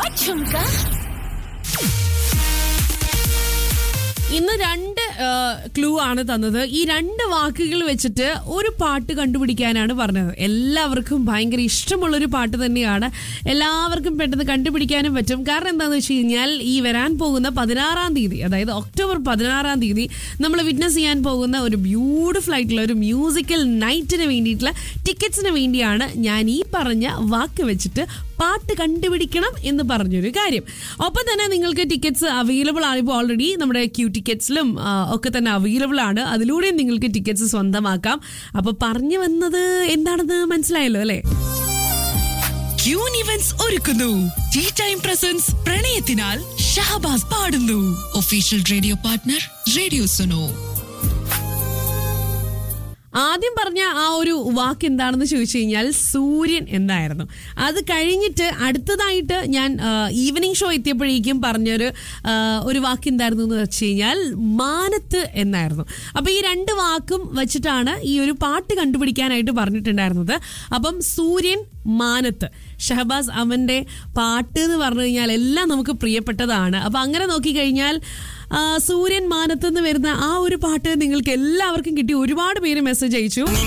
झुमका ഇന്ന് രണ്ട് ക്ലൂ ആണ് തന്നത് ഈ രണ്ട് വാക്കുകൾ വെച്ചിട്ട് ഒരു പാട്ട് കണ്ടുപിടിക്കാനാണ് പറഞ്ഞത് എല്ലാവർക്കും ഭയങ്കര ഇഷ്ടമുള്ള ഒരു പാട്ട് തന്നെയാണ് എല്ലാവർക്കും പെട്ടെന്ന് കണ്ടുപിടിക്കാനും പറ്റും കാരണം എന്താണെന്ന് വെച്ച് കഴിഞ്ഞാൽ ഈ വരാൻ പോകുന്ന പതിനാറാം തീയതി അതായത് ഒക്ടോബർ പതിനാറാം തീയതി നമ്മൾ വിറ്റ്നസ് ചെയ്യാൻ പോകുന്ന ഒരു ബ്യൂട്ടിഫുൾ ആയിട്ടുള്ള ഒരു മ്യൂസിക്കൽ നൈറ്റിന് വേണ്ടിയിട്ടുള്ള ടിക്കറ്റ്സിന് വേണ്ടിയാണ് ഞാൻ ഈ പറഞ്ഞ വാക്ക് വെച്ചിട്ട് പാട്ട് കണ്ടുപിടിക്കണം എന്ന് പറഞ്ഞൊരു കാര്യം ഒപ്പം തന്നെ നിങ്ങൾക്ക് ടിക്കറ്റ്സ് അവൈലബിൾ ആണ് ഇപ്പോൾ ഓൾറെഡി നമ്മുടെ ക്യൂ ടിക്കറ്റ്സിലും ആ, ഒക്കെ തന്നെ അവൈലബിൾ ആണ് അതിലൂടെയും നിങ്ങൾക്ക് ടിക്കറ്റ്സ് സ്വന്തമാക്കാം അപ്പൊ പറഞ്ഞു വന്നത് എന്താണെന്ന് മനസ്സിലായല്ലോ അല്ലേ ക്യൂൻ ഇവന്റ്സ് ഒരുക്കുന്നു ടീ ടൈം പ്രസൻസ് പ്രണയത്തിനാൽ ഷഹബാസ് പാടുന്നു official radio partner radio Suno ആദ്യം പറഞ്ഞ ആ ഒരു വാക്ക് എന്താണെന്ന് ചോദിച്ചു കഴിഞ്ഞാൽ സൂര്യൻ എന്തായിരുന്നു അത് കഴിഞ്ഞിട്ട് അടുത്തതായിട്ട് ഞാൻ ഈവനിങ് ഷോ എത്തിയപ്പോഴേക്കും പറഞ്ഞൊരു ആ, ഒരു വാക്ക് എന്തായിരുന്നു എന്ന് വെച്ച് കഴിഞ്ഞാൽ മാനത്ത് എന്നായിരുന്നു അപ്പൊ ഈ രണ്ട് വാക്കും വെച്ചിട്ടാണ് ഈ ഒരു പാട്ട് കണ്ടുപിടിക്കാനായിട്ട് പറഞ്ഞിട്ടുണ്ടായിരുന്നത് അപ്പം സൂര്യൻ മാനത്ത് ഷഹബാസ് അവന്റെ പാട്ട് എന്ന് പറഞ്ഞു കഴിഞ്ഞാൽ എല്ലാം നമുക്ക് പ്രിയപ്പെട്ടതാണ് അപ്പൊ അങ്ങനെ നോക്കിക്കഴിഞ്ഞാൽ ആ, സൂര്യൻ മാനത്ത് നിന്ന് വരുന്ന ആ ഒരു പാട്ട് നിങ്ങൾക്ക് എല്ലാവർക്കും കിട്ടി ഒരുപാട് പേര് മെസ്സേജ് അയച്ചു